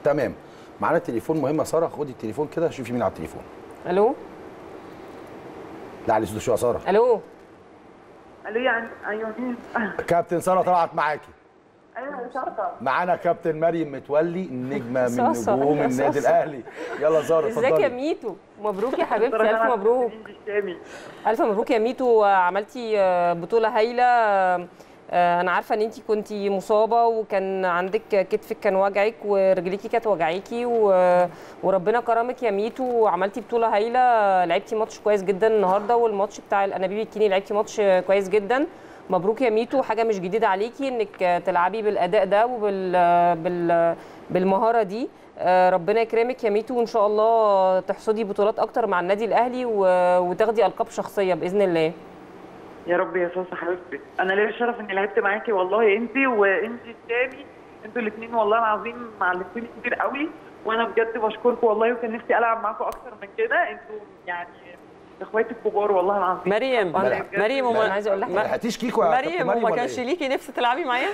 تمام معانا تليفون مهم يا ساره خدي التليفون كده شوفي مين على التليفون الو لا على صوت شويه يا ساره الو قالوا لي عن ايوه مين؟ كابتن ساره طلعت معاكي ايوه مش عارفه معانا كابتن مريم متولي نجمه من صاصة، نجوم يا النادي صاصة. الاهلي يلا ساره ازيك يا اتفضلي ميتو مبروك يا حبيبتي الف مبروك الشامي الف مبروك يا ميتو عملتي آه، بطوله هايله آه، انا عارفه ان انت كنتي مصابه وكان عندك كتفك كان وجعك ورجليكي كانت وجعاكي و- وربنا كرمك يا ميتو وعملتي بطوله هايله لعبتي ماتش كويس جدا النهارده والماتش بتاع الانابيب الكيني لعبتي ماتش كويس جدا مبروك يا ميتو حاجه مش جديده عليكي انك تلعبي بالاداء ده وبال بال بالمهاره دي آه، ربنا يكرمك يا ميتو وان شاء الله تحصدي بطولات اكتر مع النادي الاهلي و- وتاخدي القاب شخصيه باذن الله يا رب يا صاصه حبيبتي انا ليا الشرف اني لعبت معاكي والله انت وانت الشامي انتوا الاثنين والله العظيم معلمتوني كتير قوي وانا بجد بشكركم والله وكان نفسي العب معاكم اكتر من كده انتوا يعني اخواتي الكبار والله العظيم مريم والله بجد. مريم انا وما عايزه اقول لك ما لحقتيش كيكو يا كابتن مريم مريم وما ولا كانش إيه؟ ليكي نفس تلعبي معايا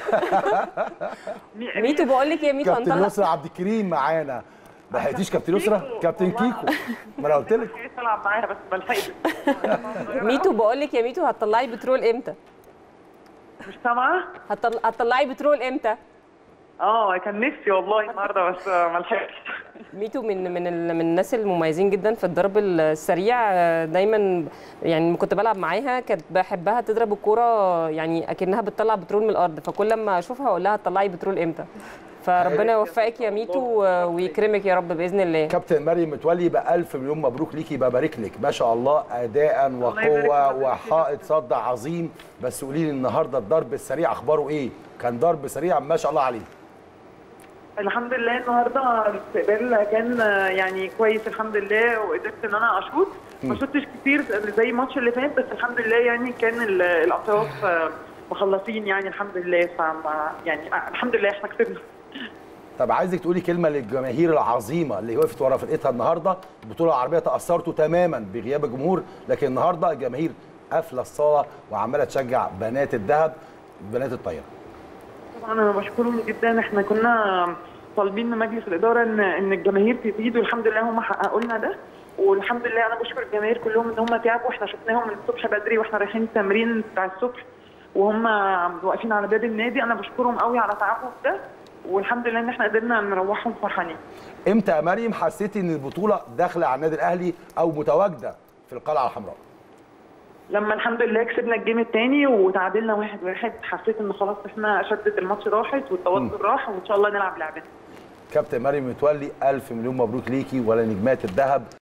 مي- ميتو بقول لك يا ميتو كابتن هنطلع يسرا عبد الكريم معانا ما لحقتيش كابتن يسرا كيكو. كابتن والله كيكو ما انا قلت لك عايزة العب معاها بس ما لحقتش ميتو بقول لك يا ميتو هتطلعي بترول امتى مش سامعه هتطل... هتطلعي بترول امتى اه كان نفسي والله النهارده بس ما لحقتش ميتو من من ال- من الناس المميزين جدا في الضرب السريع آه، دايما يعني لما كنت بلعب معاها كانت بحبها تضرب الكوره يعني اكنها بتطلع بترول من الارض فكل لما اشوفها اقول لها هتطلعي بترول امتى فربنا يوفقك يا ميتو و- ويكرمك يا رب باذن الله كابتن مريم متولي يبقى الف مليون مبروك ليكي ببارك لك ما شاء الله اداء يبارك وقوه فيك. وحائط صد عظيم بس قولي لي النهارده الضرب السريع اخباره ايه كان ضرب سريع ما شاء الله عليه الحمد لله النهارده الاستقبال كان آه، يعني كويس الحمد لله وقدرت ان انا اشوط ما شوتش كتير زي الماتش اللي فات بس الحمد لله يعني كان ال- الاطراف آه، مخلصين يعني الحمد لله فما يعني آه، الحمد لله احنا كسبنا طب عايزك تقولي كلمه للجماهير العظيمه اللي وقفت ورا فرقتها النهارده البطوله العربيه تاثرتوا تماما بغياب الجمهور لكن النهارده الجماهير قافله الصاله وعماله تشجع بنات الذهب بنات الطايره طبعا انا بشكرهم جدا احنا كنا طالبين من مجلس الاداره ان ان الجماهير تزيد والحمد لله هم حققوا لنا ده والحمد لله انا بشكر الجماهير كلهم ان هم تعبوا احنا شفناهم من الصبح بدري واحنا رايحين التمرين بتاع الصبح وهم واقفين على باب النادي انا بشكرهم قوي على تعبهم ده والحمد لله ان احنا قدرنا نروحهم فرحانين امتى يا مريم حسيتي ان البطوله داخله على النادي الاهلي او متواجده في القلعه الحمراء لما الحمد لله كسبنا الجيم الثاني وتعادلنا واحد واحد حسيت ان خلاص احنا شدة الماتش راحت والتوتر راح وان شاء الله نلعب لعبتنا كابتن مريم متولي الف مليون مبروك ليكي ولا نجمات الذهب